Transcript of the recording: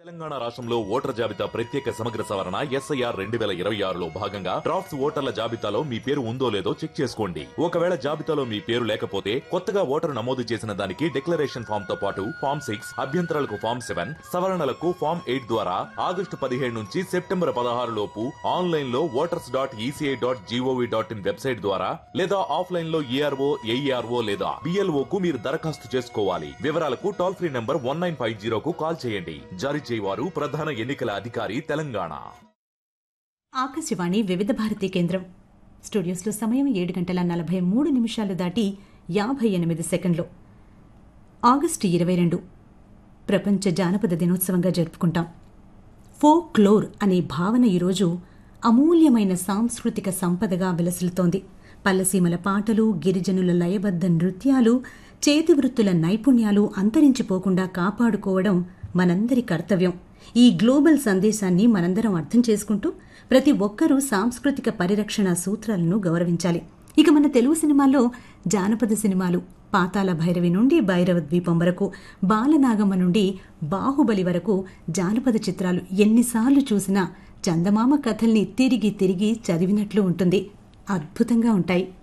తెలంగాణ రాష్ట్రంలో ఓటర్ జాబితా ప్రత్యేక సమగ్ర సవరణ ఎస్ఐఆర్ రెండు వేల ఇరవై ఆరులో భాగంగా డ్రాఫ్ట్స్ ఓటర్ల జాబితాలో మీ పేరు ఉందో లేదో చెక్ చేసుకోండి ఒకవేళ జాబితాలో మీ పేరు లేకపోతే కొత్తగా ఓటరు నమోదు చేసిన దానికి డిక్లరేషన్ ఫామ్ తో పాటు ఫామ్ సిక్స్ అభ్యంతరాలకు ఫామ్ సెవెన్ సవరణలకు ఫామ్ ఎయిట్ ద్వారా ఆగస్టు పదిహేడు నుంచి సెప్టెంబర్ పదహారు లోపు ఆన్లైన్ లో voters dot ECI dot GOV dot in website ద్వారా లేదా ఆఫ్లైన్ లో ఏఆర్ఓ ఏఈఆర్ఓ లేదా బిఎల్ఓ కు మీరు దరఖాస్తు చేసుకోవాలి వివరాలకు toll free number one nine five జీరోకు కాల్ చేయండి జారీ చేయవారు ప్రధాన ఎన్నికల అధికారి తెలంగాణ ఆకాశవాణి వివిధ భారతి కేంద్రం స్టూడియోస్లో సమయం ఏడు గంటల నలభై మూడు నిమిషాలు దాటి యాభై ఎనిమిది సెకండ్లు ఆగస్టు ఇరవై రెండు ప్రపంచ జానపద దినోత్సవంగా జరుపుకుంటాం ఫోక్లోర్ అనే భావన ఈరోజు అమూల్యమైన సాంస్కృతిక సంపదగా విలసిల్తోంది పల్లసీమల పాటలు గిరిజనుల లయబద్ధ నృత్యాలు చేతివృత్తుల నైపుణ్యాలు అంతరించిపోకుండా కాపాడుకోవడం మనందరి కర్తవ్యం ఈ గ్లోబల్ సందేశాన్ని మనందరం అర్థం చేసుకుంటూ ప్రతి ఒక్కరూ సాంస్కృతిక పరిరక్షణ సూత్రాలను గౌరవించాలి ఇక మన తెలుగు సినిమాల్లో జానపద సినిమాలు పాతాల భైరవి నుండి భైరవ ద్వీపం వరకు బాలనాగమ్మ నుండి బాహుబలి వరకు జానపద చిత్రాలు ఎన్నిసార్లు చూసినా చందమామ కథల్ని తిరిగి తిరిగి చదివినట్లు ఉంటుంది అద్భుతంగా ఉంటాయి